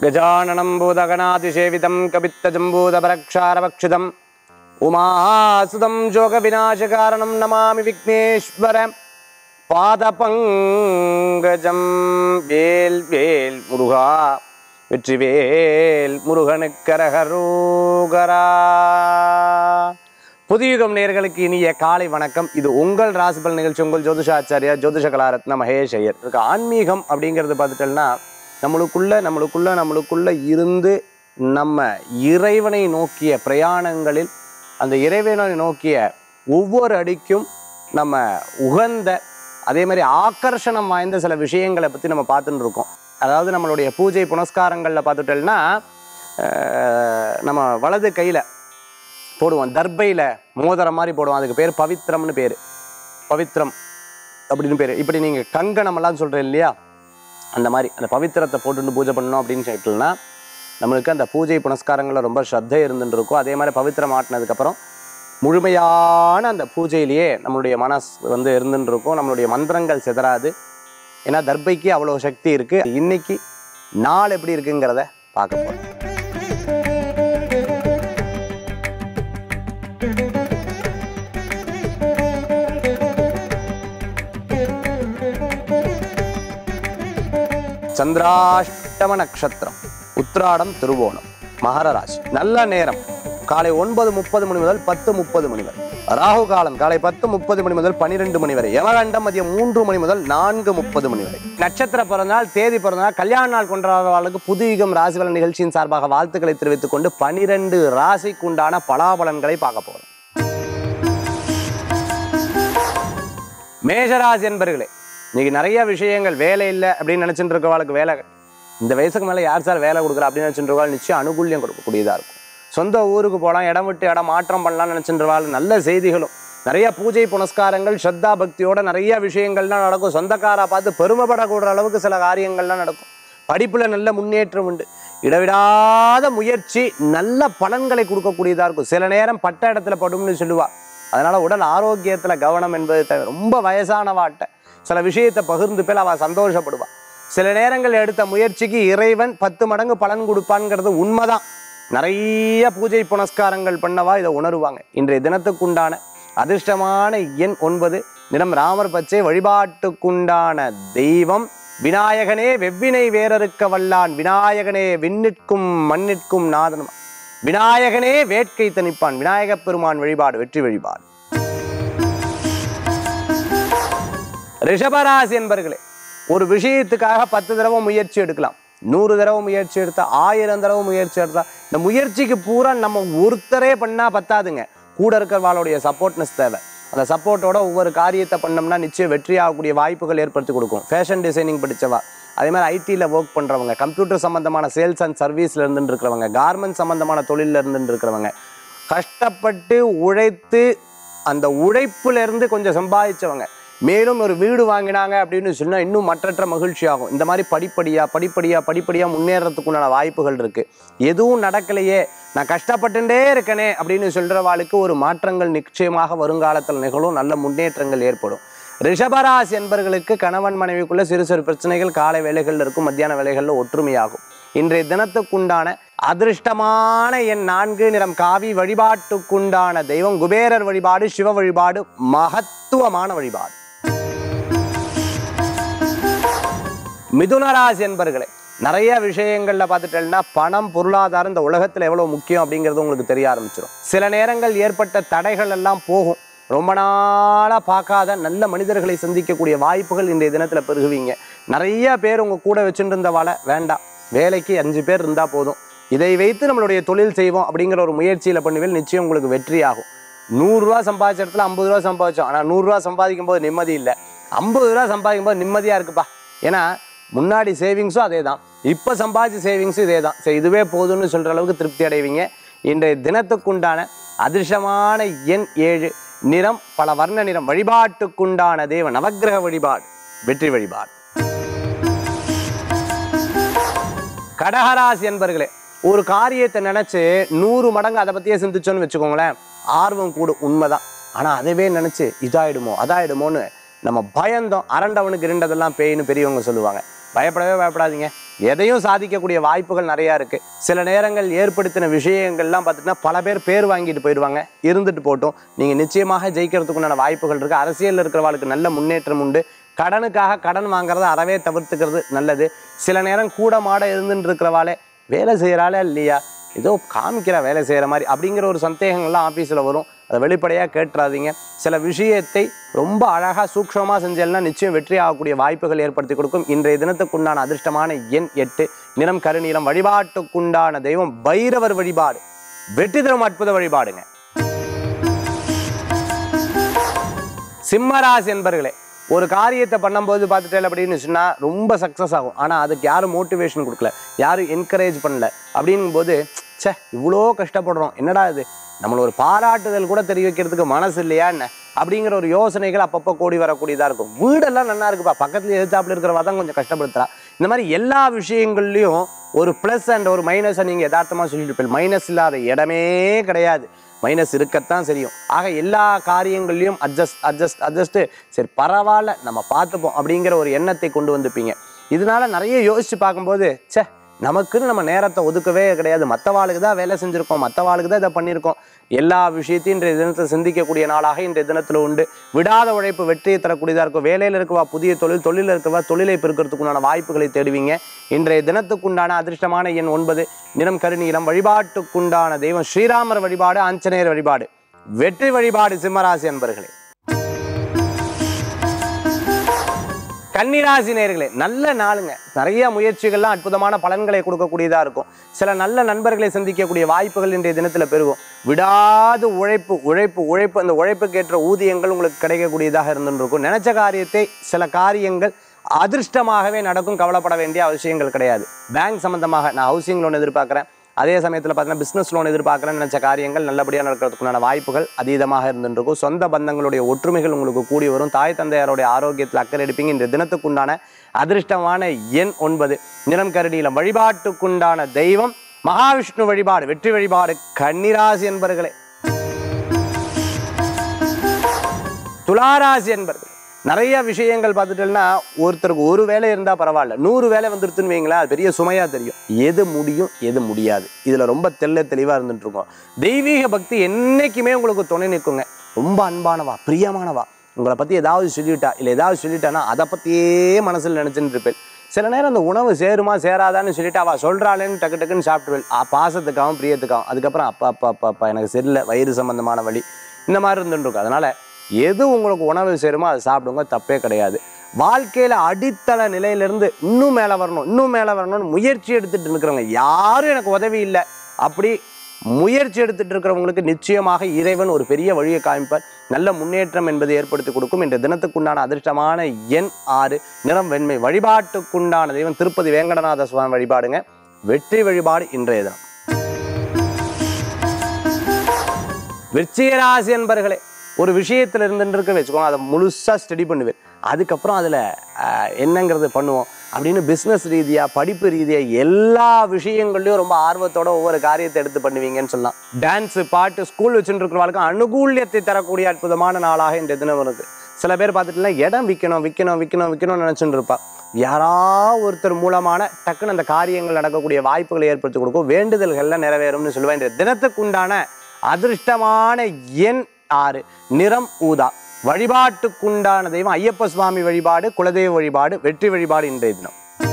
गजाननं भूतगणातिसेवितं कपित्तजम्बूतपरक्षारभक्षितम् उमासुतं जोगविनाशकारणं नमामि विघ्नेश्वर பாதபங்கஜம் வேல் வேல் முருகா வெற்றிவேல் முருகனுக்கரகரோகரா புதியுகம் நேர்களுக்கு இனிய காலை வணக்கம் இது உங்கள் ராசிபல் நிகழ்ச்சி உங்கள் ஜோதிஷாச்சாரியா ஜோதிஷ கலாரத்ன மகேஷ் ஐயர் இருக்கு ஆன்மீகம் அப்படிங்கிறது பார்த்துட்டோம்னா நம்மளுக்குள்ள நம்மளுக்குள்ள நம்மளுக்குள்ள இருந்து நம்ம இறைவனை நோக்கிய பிரயாணங்களில் அந்த இறைவனை நோக்கிய ஒவ்வொரு அடிக்கும் நம்ம உகந்த அதே மாதிரி ஆக்கர்ஷணம் வாய்ந்த சில விஷயங்களை பற்றி நம்ம பார்த்துட்டு இருக்கோம் அதாவது நம்மளுடைய பூஜை புனஸ்காரங்களில் பார்த்துட்டோம்னா அஹ், நம்ம வலது கையில் போடுவோம் தர்பையில் மோதிரம் மாதிரி போடுவோம் அதுக்கு பேர் பவித்ரம்னு பேர் பவித்ரம் அப்படின்னு பேர் இப்படி நீங்கள் கங்கணமெல்லாம் சொல்கிறேன் இல்லையா அந்த மாதிரி அந்த பவித்திரத்தை போட்டுட்டு பூஜை பண்ணணும் அப்படின்னு சொல்லிட்டுனா நம்மளுக்கு அந்த பூஜை புனஸ்காரங்களில் ரொம்ப ஸ்ரத்தை இருந்துட்டு இருக்கும் அதே மாதிரி பவித்திரம் ஆட்டினதுக்கப்புறம் முழுமையான அந்த பூஜையிலேயே நம்மளுடைய மனஸ் வந்து இருந்துட்டு இருக்கும் நம்மளுடைய மந்திரங்கள் சிதறாது ஏன்னா தர்பைக்கு அவ்வளோ சக்தி இருக்குது இன்னைக்கு நாள் எப்படி இருக்குங்கிறத பார்க்க போகிறோம் சந்திராஷ்டம நட்சத்திரம் உத்ராடம் திருவோணம் மகர ராசி நல்ல நேரம் காலை ஒன்பது முப்பது மணி முதல் பத்து முப்பது மணி வரை ராகு காலம் காலை பத்து முப்பது மணி முதல் பன்னிரெண்டு மணி வரை யமகண்டம் மதியம் மூன்று மணி முதல் நான்கு முப்பது மணி வரை நட்சத்திர பிறந்தநாள் தேதி பிறந்தநாள் கல்யாண நாள் கொண்டாடுறவர்களுக்கு புதுயுகம் ராசிபலன் நிகழ்ச்சியின் சார்பாக வாழ்த்துக்களை தெரிவித்துக் கொண்டு பனிரெண்டு ராசிக்குண்டான பலாபலன்களை பார்க்க போறோம் மேஷராசி என்பர்களே இன்னைக்கு நிறைய விஷயங்கள் வேலை இல்லை அப்படின்னு நினைச்சிட்டு இருக்கவாளுக்கு வேலை இந்த வயசுக்கு மேலே யார் சார் வேலை கொடுக்குறா அப்படின்னு நினைச்சிட்டு இருக்கவாள் நிச்சயம் அனுகூல்யம் கொடுக்கக்கூடியதாக இருக்கும் சொந்த ஊருக்கு போகலாம் இடம் விட்டு இடம் மாற்றம் பண்ணலாம்னு நினைச்சிட்டு நல்ல செய்திகளும் நிறைய பூஜை புனஸ்காரங்கள் ஸ்ரத்தா பக்தியோட நிறைய விஷயங்கள்லாம் நடக்கும் சொந்தக்காரா பார்த்து பெருமைப்படக்கூடிய அளவுக்கு சில காரியங்கள்லாம் நடக்கும் படிப்புல நல்ல முன்னேற்றம் உண்டு இடைவிடாத முயற்சி நல்ல பலன்களை கொடுக்கக்கூடியதா இருக்கும் சில நேரம் பட்ட இடத்துல படும்னு சொல்லுவா அதனால உடல் ஆரோக்கியத்துல கவனம் என்பது தேவை. ரொம்ப வயசானவாட்ட சில விஷயத்தை பகிர்ந்து பேர் அவ சந்தோஷப்படுவா சில நேரங்கள் எடுத்த முயற்சிக்கு இறைவன் பத்து மடங்கு பலன் கொடுப்பான்ங்கிறது உண்மைதான் நிறைய பூஜை புனஸ்காரங்கள் பண்ணவா இதை உணருவாங்க இன்றைய தினத்துக்குண்டான அதிர்ஷ்டமான எண் ஒன்பது நிறம் ராமர் பச்சை வழிபாட்டுக்குண்டான தெய்வம் விநாயகனே வெவ்வினை வேறறுக்க வல்லான் விநாயகனே விண்ணிற்கும் மண்ணிற்கும் நாதனும் விநாயகனே வேட்கை தணிப்பான் விநாயகப் பெருமான் வழிபாடு வெற்றி வழிபாடு ரிஷபராசி என்பர்களே ஒரு விஷயத்துக்காக பத்து தடவை முயற்சி எடுக்கலாம் நூறு தடவை முயற்சி எடுத்தா ஆயிரம் தடவை முயற்சி எடுத்தா இந்த முயற்சிக்கு பூரா நம்ம ஒருத்தரே பண்ணா பத்தாதுங்க கூட இருக்கிறவாளுடைய சப்போர்ட்னஸ் தேவை அந்த சப்போர்ட்டோட ஒவ்வொரு காரியத்தை பண்ணோம்னா நிச்சயம் வெற்றி ஆகக்கூடிய வாய்ப்புகள் ஏற்படுத்தி கொடுக்கும் ஃபேஷன் டிசைனிங் படிச்சவா அதே மாதிரி ஐடியில் ஒர்க் பண்ணுறவங்க கம்ப்யூட்டர் சம்மந்தமான சேல்ஸ் அண்ட் சர்வீஸில் இருந்துட்டு இருக்கிறவங்க கார்மெண்ட் சம்மந்தமான தொழிலில் இருந்துட்டு இருக்கிறவங்க கஷ்டப்பட்டு உழைத்து அந்த உழைப்புல இருந்து கொஞ்சம் சம்பாதிச்சவங்க மேலும் ஒரு வீடு வாங்கினாங்க அப்படின்னு சொன்னா இன்னும் மற்றற்ற மகிழ்ச்சி ஆகும் இந்த மாதிரி படிப்படியா படிப்படியா படிப்படியா முன்னேறதுக்குண்டான வாய்ப்புகள் இருக்கு எதுவும் நடக்கலையே நான் கஷ்டப்பட்டுட்டே இருக்கனே அப்படின்னு சொல்றவாளுக்கு ஒரு மாற்றங்கள் நிச்சயமாக வருங்காலத்தில் நிகழும் நல்ல முன்னேற்றங்கள் ஏற்படும் ரிஷபராசி என்பர்களுக்கு கணவன் மனைவிக்குள்ள சிறு சிறு பிரச்சனைகள் காலை வேலைகள்ல இருக்கும் மத்தியான வேலைகள்ல ஒற்றுமையாகும் இன்றைய தினத்துக்குண்டான அதிர்ஷ்டமான என் நான்கு நிறம் காவி வழிபாட்டுக்குண்டான தெய்வம் குபேரர் வழிபாடு சிவ வழிபாடு மகத்துவமான வழிபாடு மிதுனராசி என்பர்களே நிறைய விஷயங்கள்ல பார்த்துட்டேன்னா பணம் பொருளாதாரம் இந்த உலகத்துல எவ்வளவு முக்கியம் அப்படிங்கிறது உங்களுக்கு தெரிய ஆரம்பிச்சிடும் சில நேரங்கள் ஏற்பட்ட தடைகள் எல்லாம் போகும் ரொம்ப நாளா பார்க்காத நல்ல மனிதர்களை சந்திக்கக்கூடிய வாய்ப்புகள் இன்றைய தினத்துல பெருகுவீங்க நிறைய பேர் உங்க கூட வச்சுட்டு இருந்தவாள வேண்டாம் வேலைக்கு அஞ்சு பேர் இருந்தா போதும் இதை வைத்து நம்மளுடைய தொழில் செய்வோம் அப்படிங்கிற ஒரு முயற்சியில பண்ணுவேல் நிச்சயம் உங்களுக்கு வெற்றி ஆகும் நூறுரூவா சம்பாதிச்ச இடத்துல ஐம்பது ரூபா சம்பாதிச்சோம் ஆனால் நூறுரூவா சம்பாதிக்கும் போது நிம்மதி இல்லை ஐம்பது ரூபா சம்பாதிக்கும் போது நிம்மதியாக இருக்குப்பா ஏன்னா முன்னாடி சேவிங்ஸும் அதே தான் இப்போ சம்பாதிச்ச சேவிங்ஸும் இதே தான் சரி இதுவே போதும்னு சொல்கிற அளவுக்கு திருப்தி அடைவீங்க இன்றைய தினத்துக்குண்டான அதிர்ஷ்டமான எண் ஏழு நிறம் பல வர்ண நிறம் வழிபாட்டுக்குண்டான தேவ நவக்கிரக வழிபாடு வெற்றி வழிபாடு கடகராசி என்பர்களே ஒரு காரியத்தை நினைச்சு நூறு மடங்கு அதை பத்தியே சிந்திச்சோன்னு வச்சுக்கோங்களேன் ஆர்வம் கூடும் உண்மைதான் ஆனா அதவே நினைச்சு இதாயிடுமோ அதாயிடுமோன்னு நம்ம பயந்தோம் அரண்டவனுக்கு இருண்டதெல்லாம் பேய்னு பெரியவங்க சொல்லுவாங்க பயப்படவே பயப்படாதீங்க எதையும் சாதிக்கக்கூடிய வாய்ப்புகள் நிறையா இருக்குது சில நேரங்கள் ஏற்படுத்தின விஷயங்கள்லாம் பார்த்துட்டிங்கன்னா பல பேர் பேர் வாங்கிட்டு போயிடுவாங்க இருந்துட்டு போட்டும் நீங்கள் நிச்சயமாக ஜெயிக்கிறதுக்குண்டான வாய்ப்புகள் இருக்குது அரசியலில் இருக்கிறவாளுக்கு நல்ல முன்னேற்றம் உண்டு கடனுக்காக கடன் வாங்குறத அறவே தவிர்த்துக்கிறது நல்லது சில நேரம் கூட மாட இருந்துட்டு இருக்கிறவாளே வேலை செய்கிறாளே இல்லையா ஏதோ காமிக்கிற வேலை செய்கிற மாதிரி அப்படிங்கிற ஒரு சந்தேகங்கள்லாம் ஆஃபீஸில் வரும் அதை வெளிப்படையாக கேட்டுறாதீங்க சில விஷயத்தை ரொம்ப அழகாக சூக்ஷமாக செஞ்சேன்னா நிச்சயம் வெற்றி ஆகக்கூடிய வாய்ப்புகள் ஏற்படுத்தி கொடுக்கும் இன்றைய தினத்துக்குண்டான அதிர்ஷ்டமான எண் எட்டு நிறம் கருநீலம் வழிபாட்டுக்குண்டான தெய்வம் பைரவர் வழிபாடு வெற்றி தரும் அற்புத வழிபாடுங்க சிம்மராசி என்பர்களே ஒரு காரியத்தை பண்ணும்போது பார்த்துட்டேன் அப்படின்னு சொன்னால் ரொம்ப சக்ஸஸ் ஆகும் ஆனால் அதுக்கு யாரும் மோட்டிவேஷன் கொடுக்கல யாரும் என்கரேஜ் பண்ணல அப்படிங்கும்போது ச்சே இவ்வளோ கஷ்டப்படுறோம் என்னடா இது நம்மள ஒரு பாராட்டுதல் கூட தெரிவிக்கிறதுக்கு மனசு இல்லையா என்ன அப்படிங்கிற ஒரு யோசனைகள் அப்பப்போ கூடி வரக்கூடியதாக இருக்கும் வீடெல்லாம் நல்லா இருக்குப்பா பக்கத்துல எதிர்த்தாப்புல இருக்கிறவா தான் கொஞ்சம் கஷ்டப்படுத்துறா இந்த மாதிரி எல்லா விஷயங்கள்லையும் ஒரு ப்ளஸ் அண்ட் ஒரு மைனஸை நீங்கள் யதார்த்தமாக சொல்லிட்டு இருப்பீங்க மைனஸ் இல்லாத இடமே கிடையாது மைனஸ் இருக்கத்தான் தெரியும் ஆக எல்லா காரியங்கள்லையும் அட்ஜஸ்ட் அட்ஜஸ்ட் அட்ஜஸ்ட்டு சரி பரவாயில்ல நம்ம பார்த்துப்போம் அப்படிங்கிற ஒரு எண்ணத்தை கொண்டு வந்துப்பீங்க இதனால நிறைய யோசிச்சு பார்க்கும்போது ச்சே நமக்குன்னு நம்ம நேரத்தை ஒதுக்கவே கிடையாது மற்றவாளுக்கு தான் வேலை செஞ்சுருக்கோம் மற்றவாளுக்கு தான் இதை பண்ணியிருக்கோம் எல்லா விஷயத்தையும் இன்றைய தினத்தை சிந்திக்கக்கூடிய நாளாக இன்றைய தினத்தில் உண்டு விடாத உழைப்பு வெற்றியை தரக்கூடியதாக இருக்கும் வேலையில் இருக்கவா புதிய தொழில் தொழிலில் இருக்கவா தொழிலை பெருக்கிறதுக்குண்டான வாய்ப்புகளை தேடுவீங்க இன்றைய தினத்துக்குண்டான அதிர்ஷ்டமான எண் ஒன்பது நிறம் கருநீலம் வழிபாட்டுக்குண்டான தெய்வம் ஸ்ரீராமர் வழிபாடு ஆஞ்சநேயர் வழிபாடு வெற்றி வழிபாடு சிம்மராசி அன்பர்களே கன்னிராசி நேர்களே நல்ல நாளுங்க நிறைய முயற்சிகள்லாம் அற்புதமான பலன்களை கொடுக்கக்கூடியதாக இருக்கும் சில நல்ல நண்பர்களை சந்திக்கக்கூடிய வாய்ப்புகள் இன்றைய தினத்தில் பெருகும் விடாது உழைப்பு உழைப்பு உழைப்பு அந்த உழைப்புக்கு ஏற்ற ஊதியங்கள் உங்களுக்கு கிடைக்கக்கூடியதாக இருந்துட்டு இருக்கும் நினைச்ச காரியத்தை சில காரியங்கள் அதிர்ஷ்டமாகவே நடக்கும் கவலைப்பட வேண்டிய அவசியங்கள் கிடையாது பேங்க் சம்பந்தமாக நான் ஹவுசிங் லோன் எதிர்பார்க்குறேன் அதே சமயத்தில் பார்த்தீங்கன்னா பிஸ்னஸ் லோன் எதிர்பார்க்குறேன்னு நினச்ச காரியங்கள் நல்லபடியாக நடக்கிறதுக்குண்டான வாய்ப்புகள் அதீதமாக இருந்துருக்கும் சொந்த பந்தங்களுடைய ஒற்றுமைகள் உங்களுக்கு கூடி வரும் தாய் தந்தையாருடைய ஆரோக்கியத்தில் அக்கறை எடுப்பீங்க இந்த தினத்துக்குண்டான அதிர்ஷ்டமான எண் ஒன்பது நிறம் கருடியிலம் வழிபாட்டுக்குண்டான தெய்வம் மகாவிஷ்ணு வழிபாடு வெற்றி வழிபாடு கன்னிராசி என்பர்களே துளாராசி என்பர்கள் நிறைய விஷயங்கள் பார்த்துட்டோம்னா ஒருத்தருக்கு ஒரு வேலை இருந்தால் பரவாயில்ல நூறு வேலை வந்துருத்துன்னு வைங்களேன் அது பெரிய சுமையாக தெரியும் எது முடியும் எது முடியாது இதில் ரொம்ப தெள்ள தெளிவாக இருந்துட்டு இருக்கோம் தெய்வீக பக்தி என்னைக்குமே உங்களுக்கு துணை நிற்குங்க ரொம்ப அன்பானவா பிரியமானவா உங்களை பற்றி ஏதாவது சொல்லிவிட்டா இல்லை ஏதாவது சொல்லிட்டானா அதை பற்றியே மனசில் நினச்சிட்டு இருப்பேன் சில நேரம் அந்த உணவு சேருமா சேராதான்னு சொல்லிட்டு அவள் சொல்கிறாளேன்னு டக்கு டக்குன்னு சாப்பிட்டுவேன் ஆ, பாசத்துக்காகவும் பிரியத்துக்காகவும் அதுக்கப்புறம் அப்பா அப்பா அப்பா அப்பா எனக்கு சரியில்லை வயிறு சம்பந்தமான வலி இந்த மாதிரி இருந்துட்டு இருக்கும் அதனால் எது உங்களுக்கு உணவு சேருமோ அதை சாப்பிடுங்க தப்பே கிடையாது வாழ்க்கையில் அடித்தள நிலையிலிருந்து இன்னும் மேலே வரணும் இன்னும் மேலே வரணும்னு முயற்சி எடுத்துட்டு இருக்கிறவங்க யாரும் எனக்கு உதவி இல்லை அப்படி முயற்சி எடுத்துட்டு இருக்கிறவங்களுக்கு நிச்சயமாக இறைவன் ஒரு பெரிய வழியை காமிப்பார் நல்ல முன்னேற்றம் என்பதை ஏற்படுத்தி கொடுக்கும் இந்த தினத்துக்குண்டான அதிர்ஷ்டமான எண் ஆறு நிறம் வெண்மை வழிபாட்டுக்குண்டான தெய்வம் திருப்பதி வேங்கடநாத சுவாமி வழிபாடுங்க வெற்றி வழிபாடு இன்றைய தினம் விருச்சிகராசி என்பர்களே ஒரு விஷயத்தில் இருந்துட்டு வச்சுக்கோங்க அதை முழுசாக ஸ்டடி பண்ணுவேன் அதுக்கப்புறம் அதில் என்னங்கிறது பண்ணுவோம் அப்படின்னு பிஸ்னஸ் ரீதியாக படிப்பு ரீதியாக எல்லா விஷயங்கள்லையும் ரொம்ப ஆர்வத்தோட ஒவ்வொரு காரியத்தை எடுத்து பண்ணுவீங்கன்னு சொல்லலாம் டான்ஸு பாட்டு ஸ்கூல் வச்சுட்டு இருக்கிறவங்களுக்கு அனுகூல்யத்தை தரக்கூடிய அற்புதமான நாளாக இந்த தினம் இருக்கு சில பேர் பார்த்துட்டுனா இடம் விற்கணும் விற்கணும் விற்கணும் விற்கணும்னு நினச்சிட்டு இருப்பா யாரா ஒருத்தர் மூலமான டக்குன்னு அந்த காரியங்கள் நடக்கக்கூடிய வாய்ப்புகளை ஏற்படுத்தி கொடுக்கும் வேண்டுதல்கள்லாம் நிறைவேறும்னு சொல்லுவேன் இந்த தினத்துக்குண்டான அதிர்ஷ்டமான எண் ஆறு நிறம் ஊதா வழிபாட்டுக்குண்டான தெய்வம் ஐயப்ப சுவாமி வழிபாடு குலதெய்வ வழிபாடு வெற்றி வழிபாடு இன்றைய தினம்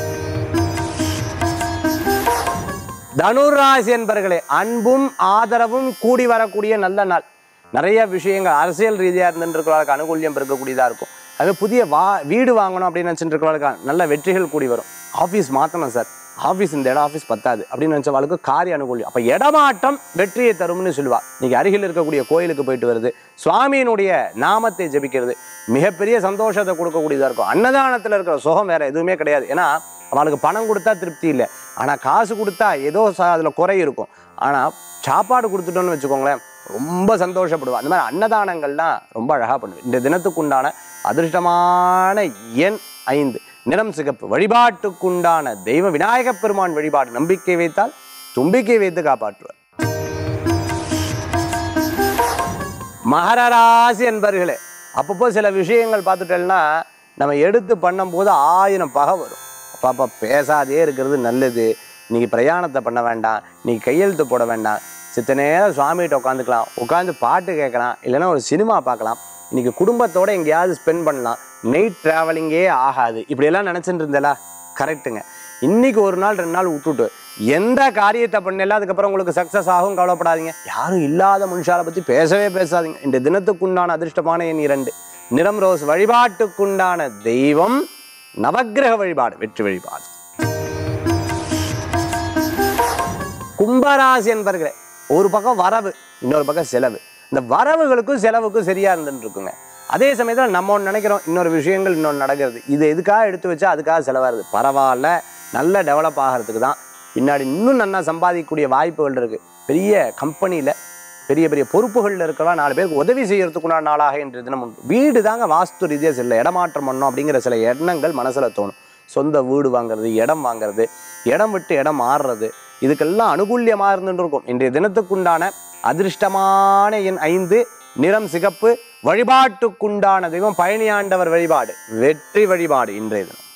தனுராசி என்பர்களே அன்பும் ஆதரவும் கூடி வரக்கூடிய நல்ல நாள் நிறைய விஷயங்கள் அரசியல் ரீதியாக இருந்துருக்கிறவர்களுக்கு அனுகூல்யம் இருக்கக்கூடியதாக இருக்கும் அது புதிய வா வீடு வாங்கணும் அப்படின்னு நினச்சிட்டு இருக்கிறவர்களுக்கு நல்ல வெற்றிகள் கூடி வரும் ஆஃபீஸ் மாற்றணும் சார் ஆஃபீஸ் இந்த இடம் ஆஃபீஸ் பத்தாது அப்படின்னு நினச்சவளுக்கு காரிய அனுகூல்யம் அப்போ இடமாற்றம் வெற்றியை தரும்னு சொல்லுவா இன்னைக்கு அருகில் இருக்கக்கூடிய கோயிலுக்கு போயிட்டு வருது சுவாமியினுடைய நாமத்தை ஜெபிக்கிறது மிகப்பெரிய சந்தோஷத்தை கொடுக்கக்கூடியதாக இருக்கும் அன்னதானத்தில் இருக்கிற சுகம் வேற எதுவுமே கிடையாது ஏன்னா அவளுக்கு பணம் கொடுத்தா திருப்தி இல்லை ஆனால் காசு கொடுத்தா ஏதோ அதில் குறை இருக்கும் ஆனால் சாப்பாடு கொடுத்துட்டோன்னு வச்சுக்கோங்களேன் ரொம்ப சந்தோஷப்படுவா அந்த மாதிரி அன்னதானங்கள்லாம் ரொம்ப அழகாக பண்ணுவேன் இந்த தினத்துக்குண்டான அதிர்ஷ்டமான எண் ஐந்து நிறம் சிகப்பு வழிபாட்டுக்குண்டான தெய்வ விநாயகப் பெருமான் வழிபாடு நம்பிக்கை வைத்தால் தும்பிக்கை வைத்து காப்பாற்றுவார் மகர ராசி என்பர்களே அப்பப்போ சில விஷயங்கள் பார்த்துட்டோம்னா நம்ம எடுத்து பண்ணும்போது ஆயிரம் பகை வரும் அப்பாப்பா பேசாதே இருக்கிறது நல்லது இன்னைக்கு பிரயாணத்தை பண்ண வேண்டாம் இன்னைக்கு கையெழுத்து போட வேண்டாம் சித்த நேரம் சுவாமிகிட்ட உட்காந்துக்கலாம் உட்காந்து பாட்டு கேட்கலாம் இல்லைன்னா ஒரு சினிமா பார்க்கலாம் இன்னைக்கு குடும்பத்தோட எங்கேயாவது ஸ்பெண்ட் பண்ணலாம் நைட் ட்ராவலிங்கே ஆகாது இப்படியெல்லாம் நினச்சிட்டு இருந்தேலா கரெக்ட்டுங்க இன்னைக்கு ஒரு நாள் ரெண்டு நாள் விட்டுட்டு எந்த காரியத்தை பண்ணல அதுக்கப்புறம் உங்களுக்கு சக்ஸஸ் ஆகும் கவலைப்படாதீங்க யாரும் இல்லாத மனுஷால பற்றி பேசவே பேசாதீங்க இந்த தினத்துக்குண்டான அதிர்ஷ்டமான எண் இரண்டு நிறம் ரோஸ் வழிபாட்டுக்குண்டான தெய்வம் நவக்கிரக வழிபாடு வெற்றி வழிபாடு கும்பராசி என்பர்களே ஒரு பக்கம் வரவு இன்னொரு பக்கம் செலவு இந்த வரவுகளுக்கும் செலவுக்கும் சரியா இருந்துட்டு இருக்குங்க அதே சமயத்தில் நம்ம ஒன்று நினைக்கிறோம் இன்னொரு விஷயங்கள் இன்னொன்று நடக்கிறது இது எதுக்காக எடுத்து வச்சா அதுக்காக செலவாகுது பரவாயில்ல நல்ல டெவலப் ஆகிறதுக்கு தான் பின்னாடி இன்னும் நல்லா சம்பாதிக்கக்கூடிய வாய்ப்புகள் இருக்கு பெரிய கம்பெனியில் பெரிய பெரிய பொறுப்புகளில் இருக்கிறவா நாலு பேருக்கு உதவி செய்யறதுக்குண்டான நாளாக இன்றைய தினம் உண்டு வீடு தாங்க வாஸ்து ரீதியாக சில இடமாற்றம் பண்ணணும் அப்படிங்கிற சில எண்ணங்கள் மனசில் தோணும் சொந்த வீடு வாங்குறது இடம் வாங்குறது இடம் விட்டு இடம் மாறுறது இதுக்கெல்லாம் அனுகூல்யமாக இருந்துட்டு இருக்கும் இன்றைய தினத்துக்குண்டான அதிர்ஷ்டமான எண் ஐந்து நிறம் சிகப்பு வழிபாட்டுக்குண்டான தெய்வம் பழனியாண்டவர் வழிபாடு வெற்றி வழிபாடு இன்றைய தினம்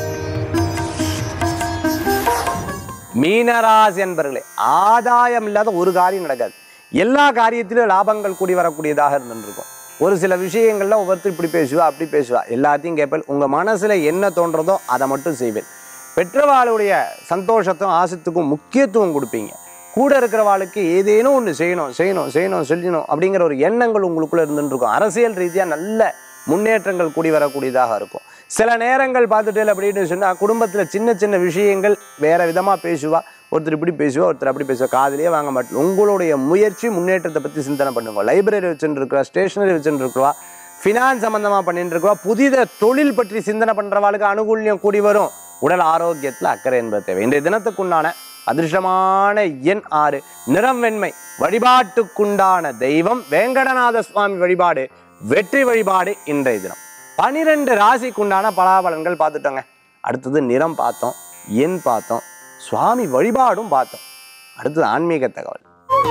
மீனராசி என்பர்களே ஆதாயம் இல்லாத ஒரு காரியம் நடக்காது எல்லா காரியத்திலும் லாபங்கள் கூடி வரக்கூடியதாக இருந்துருக்கும் ஒரு சில விஷயங்கள்ல ஒவ்வொருத்தர் இப்படி பேசுவா அப்படி பேசுவா எல்லாத்தையும் கேட்பேன் உங்க மனசுல என்ன தோன்றதோ அதை மட்டும் செய்வேன் பெற்றவாளுடைய சந்தோஷத்தும் ஆசத்துக்கும் முக்கியத்துவம் கொடுப்பீங்க கூட இருக்கிறவாளுக்கு ஏதேனும் ஒன்று செய்யணும் செய்யணும் செய்யணும் செய்யணும் அப்படிங்கிற ஒரு எண்ணங்கள் உங்களுக்குள்ள இருந்துட்டு இருக்கும் அரசியல் ரீதியாக நல்ல முன்னேற்றங்கள் கூடி வரக்கூடியதாக இருக்கும் சில நேரங்கள் பார்த்துட்டு அப்படின்னு சொன்னால் குடும்பத்தில் சின்ன சின்ன விஷயங்கள் வேற விதமாக பேசுவா ஒருத்தர் இப்படி பேசுவா ஒருத்தர் அப்படி பேசுவா காதுலயே வாங்க மாட்டோம் உங்களுடைய முயற்சி முன்னேற்றத்தை பற்றி சிந்தனை பண்ணுங்க லைப்ரரி வச்சுட்டு இருக்கிறா ஸ்டேஷனரி வச்சுட்டு இருக்கிறவா ஃபினான்ஸ் சம்மந்தமாக பண்ணிட்டு இருக்கவா புதித தொழில் பற்றி சிந்தனை பண்ணுறவாளுக்கு அனுகூல்யம் கூடி வரும் உடல் ஆரோக்கியத்தில் அக்கறை என்பது தேவை இன்றைய தினத்துக்குண்டான அதிர்ஷ்டமான எண் ஆறு நிறம் வெண்மை வழிபாட்டுக்குண்டான தெய்வம் வேங்கடநாத சுவாமி வழிபாடு வெற்றி வழிபாடு இன்றைய தினம் பனிரெண்டு ராசிக்குண்டான பலாபலன்கள் பார்த்துட்டோங்க அடுத்தது நிறம் பார்த்தோம் எண் பார்த்தோம் சுவாமி வழிபாடும் பார்த்தோம் அடுத்தது ஆன்மீக தகவல்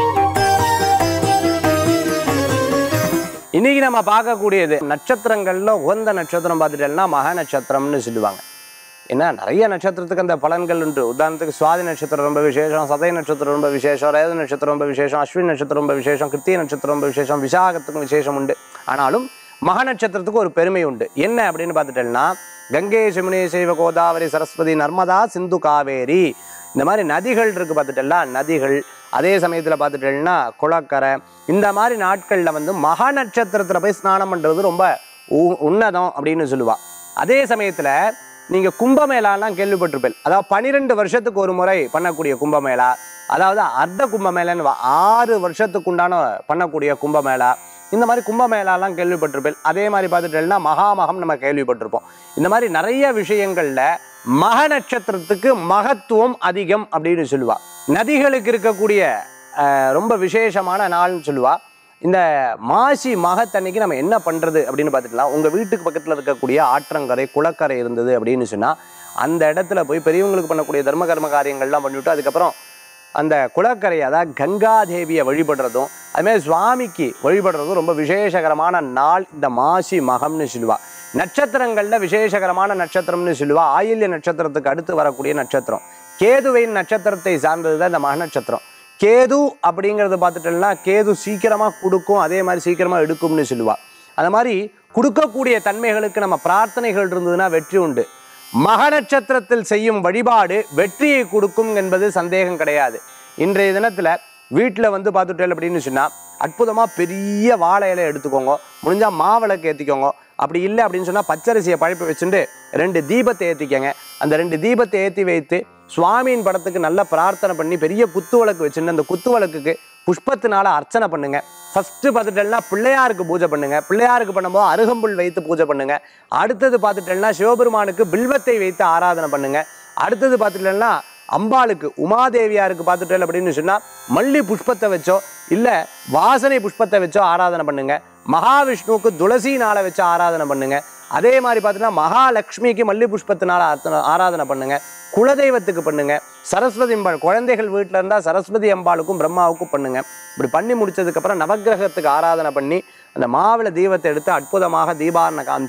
இன்னைக்கு நம்ம பார்க்கக்கூடியது நட்சத்திரங்கள்ல உகந்த நட்சத்திரம் பார்த்துட்டோம்னா மக நட்சத்திரம்னு சொல்லுவாங்க ஏன்னா நிறைய நட்சத்திரத்துக்கு அந்த பலன்கள் உண்டு உதாரணத்துக்கு சுவாதி நட்சத்திரம் ரொம்ப விசேஷம் சதய நட்சத்திரம் ரொம்ப விசேஷம் ரேத நட்சத்திரம் ரொம்ப விசேஷம் அஸ்வின் நட்சத்திரம் ரொம்ப விசேஷம் கிருத்திய நட்சத்திரம் ரொம்ப விசேஷம் விசாகத்துக்கும் விசேஷம் உண்டு ஆனாலும் மக நட்சத்திரத்துக்கு ஒரு பெருமை உண்டு என்ன அப்படின்னு பார்த்துட்டோம்னா கங்கை சிமுனி சைவ கோதாவரி சரஸ்வதி நர்மதா சிந்து காவேரி இந்த மாதிரி நதிகள் இருக்கு பார்த்துட்டோம்னா நதிகள் அதே சமயத்தில் பார்த்துட்டோம்னா குளக்கரை இந்த மாதிரி நாட்களில் வந்து மக நட்சத்திரத்தில் போய் ஸ்நானம் பண்ணுறது ரொம்ப உ- உன்னதம் அப்படின்னு சொல்லுவா அதே சமயத்தில் நீங்கள் கும்பமேளாலாம் கேள்விப்பட்டிருப்பேன் அதாவது பன்னிரெண்டு வருஷத்துக்கு ஒரு முறை பண்ணக்கூடிய கும்பமேளா அதாவது அர்த்த கும்பமேளான்னு வா- ஆறு வருஷத்துக்கு உண்டான பண்ணக்கூடிய கும்பமேளா இந்த மாதிரி கும்பமேளாலாம் கேள்விப்பட்டிருப்பேன் அதே மாதிரி பார்த்துட்டேன்னா மகாமகம் நம்ம கேள்விப்பட்டிருப்போம் இந்த மாதிரி நிறைய விஷயங்கள்ல மக நட்சத்திரத்துக்கு மகத்துவம் அதிகம் அப்படின்னு சொல்லுவா நதிகளுக்கு இருக்கக்கூடிய அஹ், ரொம்ப விசேஷமான நாள்னு சொல்லுவா இந்த மாசி மகத்தன்னைக்கு நம்ம என்ன பண்றது அப்படின்னு பார்த்துக்கலாம் உங்க வீட்டுக்கு பக்கத்துல இருக்கக்கூடிய ஆற்றங்கரை குளக்கரை இருந்தது அப்படின்னு சொன்னா அந்த இடத்துல போய் பெரியவங்களுக்கு பண்ணக்கூடிய தர்ம கர்ம காரியங்கள்லாம் பண்ணிவிட்டு அதுக்கப்புறம் அந்த குளக்கரை அதாவது கங்காதேவியை வழிபடுறதும் அதுமாதிரி சுவாமிக்கு வழிபடுறதும் ரொம்ப விசேஷகரமான நாள் இந்த மாசி மகம்னு சொல்லுவா நட்சத்திரங்கள்ல விசேஷகரமான நட்சத்திரம்னு சொல்லுவா ஆயில்ய நட்சத்திரத்துக்கு அடுத்து வரக்கூடிய நட்சத்திரம் கேதுவின் நட்சத்திரத்தை சார்ந்தது தான் இந்த மக நட்சத்திரம் கேது அப்படிங்கிறத பார்த்துட்டோம்னா கேது சீக்கிரமா கொடுக்கும் அதே மாதிரி சீக்கிரமா எடுக்கும்னு சொல்லுவா அந்த மாதிரி கொடுக்கக்கூடிய தன்மைகளுக்கு நம்ம பிரார்த்தனைகள் இருந்ததுன்னா வெற்றி உண்டு மக நட்சத்திரத்தில் செய்யும் வழிபாடு வெற்றியை கொடுக்கும் என்பது சந்தேகம் கிடையாது இன்றைய தினத்துல வீட்டில் வந்து பார்த்துட்டேன் அப்படின்னு சொன்னா அற்புதமா பெரிய வாழை இலை எடுத்துக்கோங்க முடிஞ்சா மாவிளக்கு ஏற்றிக்கோங்க அப்படி இல்லை அப்படின்னு சொன்னா பச்சரிசியை பழப்பி வச்சுட்டு ரெண்டு தீபத்தை ஏற்றிக்கங்க அந்த ரெண்டு தீபத்தை ஏற்றி வைத்து சுவாமியின் படத்துக்கு நல்ல பிரார்த்தனை பண்ணி பெரிய குத்து விளக்கு வச்சுட்டு அந்த குத்து விளக்குக்கு புஷ்பத்தினால அர்ச்சனை பண்ணுங்க ஃபர்ஸ்ட் பார்த்துட்டேன்னா பிள்ளையாருக்கு பூஜை பண்ணுங்க பிள்ளையாருக்கு பண்ணும்போது அருகம்புல் வைத்து பூஜை பண்ணுங்க அடுத்தது பார்த்துட்டேன்னா சிவபெருமானுக்கு பில்வத்தை வைத்து ஆராதனை பண்ணுங்க அடுத்தது பார்த்துட்டேன்னா அம்பாளுக்கு உமாதேவியாருக்கு பார்த்துட்டேன் அப்படின்னு சொன்னா மல்லி புஷ்பத்தை வச்சோ இல்ல வாசனை புஷ்பத்தை வச்சோ ஆராதனை பண்ணுங்க மகாவிஷ்ணுவுக்கு துளசி நாளை வச்சு ஆராதனை பண்ணுங்க அதே மாதிரி பார்த்தீங்கன்னா மகாலட்சுமிக்கு மல்லி புஷ்பத்தினால ஆர்த்தன- ஆராதனை பண்ணுங்க குலதெய்வத்துக்கு பண்ணுங்க சரஸ்வதி அம்பாள் குழந்தைகள் வீட்டில் இருந்தால் சரஸ்வதி அம்பாளுக்கும் பிரம்மாவுக்கும் பண்ணுங்க இப்படி பண்ணி முடிச்சதுக்கப்புறம் நவக்கிரகத்துக்கு ஆராதனை பண்ணி அந்த மாவிளை தீபத்தை எடுத்து அற்புதமாக தீபாரணை காமிச்சு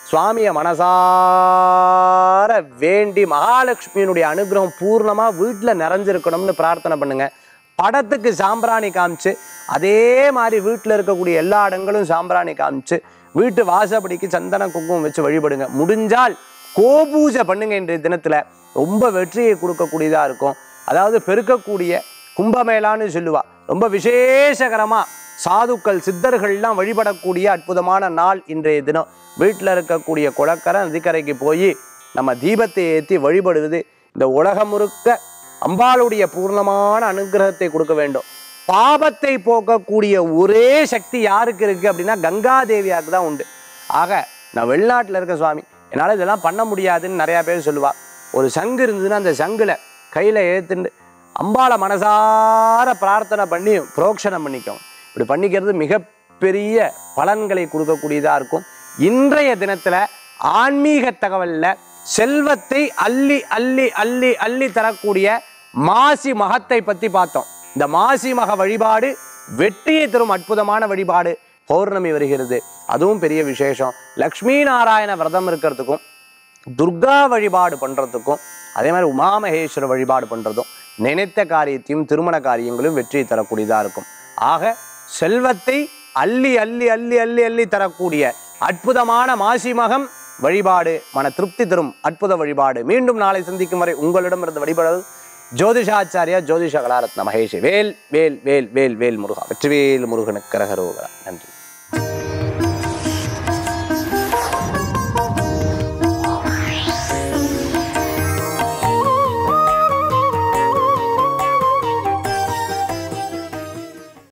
சுவாமியை மனசார வேண்டி மகாலட்சுமியினுடைய அனுகிரகம் பூர்ணமா வீட்டில் நிறைஞ்சிருக்கணும்னு பிரார்த்தனை பண்ணுங்க படத்துக்கு சாம்பிராணி காமிச்சு அதே மாதிரி வீட்டில் இருக்கக்கூடிய எல்லா இடங்களும் சாம்பிராணி காமிச்சு வீட்டு வாசப்படிக்கு சந்தன குங்குமம் வச்சு வழிபடுங்க முடிஞ்சால் கோபூஜை பண்ணுங்க இன்றைய தினத்துல ரொம்ப வெற்றியை கொடுக்கக்கூடியதா இருக்கும் அதாவது பெருக்கக்கூடிய கும்பமேளான்னு சொல்லுவா ரொம்ப விசேஷகரமா சாதுக்கள் சித்தர்கள்லாம் வழிபடக்கூடிய அற்புதமான நாள் இன்றைய தினம் வீட்டில் இருக்கக்கூடிய குளக்கரை நதிக்கரைக்கு போய் நம்ம தீபத்தை ஏற்றி வழிபடுவது இந்த உலகம் முழுக்க அம்பாளுடைய பூர்ணமான அனுகிரகத்தை கொடுக்க வேண்டும் பாபத்தை போக்கக்கூடிய ஒரே சக்தி யாருக்கு இருக்கு அப்படின்னா கங்காதேவியாருக்கு தான் உண்டு ஆக நான் வெளிநாட்டில் இருக்க சுவாமி என்னால் இதெல்லாம் பண்ண முடியாதுன்னு நிறையா பேர் சொல்லுவா ஒரு சங்கு இருந்ததுன்னா அந்த சங்குல கையில் ஏத்துண்டு அம்பாளை மனசார பிரார்த்தனை பண்ணி புரோக்ஷனம் பண்ணிக்கோங்க இப்படி பண்ணிக்கிறது மிகப்பெரிய பலன்களை கொடுக்கக்கூடியதாக இருக்கும் இன்றைய தினத்தில் ஆன்மீக தகவல்ல செல்வத்தை அள்ளி அள்ளி அள்ளி அள்ளி தரக்கூடிய மாசி மகத்தை பற்றி பார்த்தோம் இந்த மாசி மக வழிபாடு வெற்றியை தரும் அற்புதமான வழிபாடு பௌர்ணமி வருகிறது அதுவும் பெரிய விசேஷம் லக்ஷ்மி நாராயண விரதம் இருக்கிறதுக்கும் துர்கா வழிபாடு பண்ணுறதுக்கும் அதே மாதிரி உமாமகேஸ்வர வழிபாடு பண்ணுறதும் நினைத்த காரியத்தையும் திருமண காரியங்களும் வெற்றி தரக்கூடியதாக இருக்கும் ஆக செல்வத்தை அள்ளி அள்ளி அள்ளி அள்ளி அள்ளி தரக்கூடிய அற்புதமான மாசி மகம் வழிபாடு மன திருப்தி தரும் அற்புத வழிபாடு மீண்டும் நாளை சந்திக்கும் வரை உங்களிடமிருந்து வழிபடுவது ஜோதிஷாச்சாரியா ஜோதிஷ கலாரத்ன மகேஷ் வேல் வேல் வேல் வேல் வேல் முருகா வெற்றிவேல் முருகனுக்கு கரகரோகரா நன்றி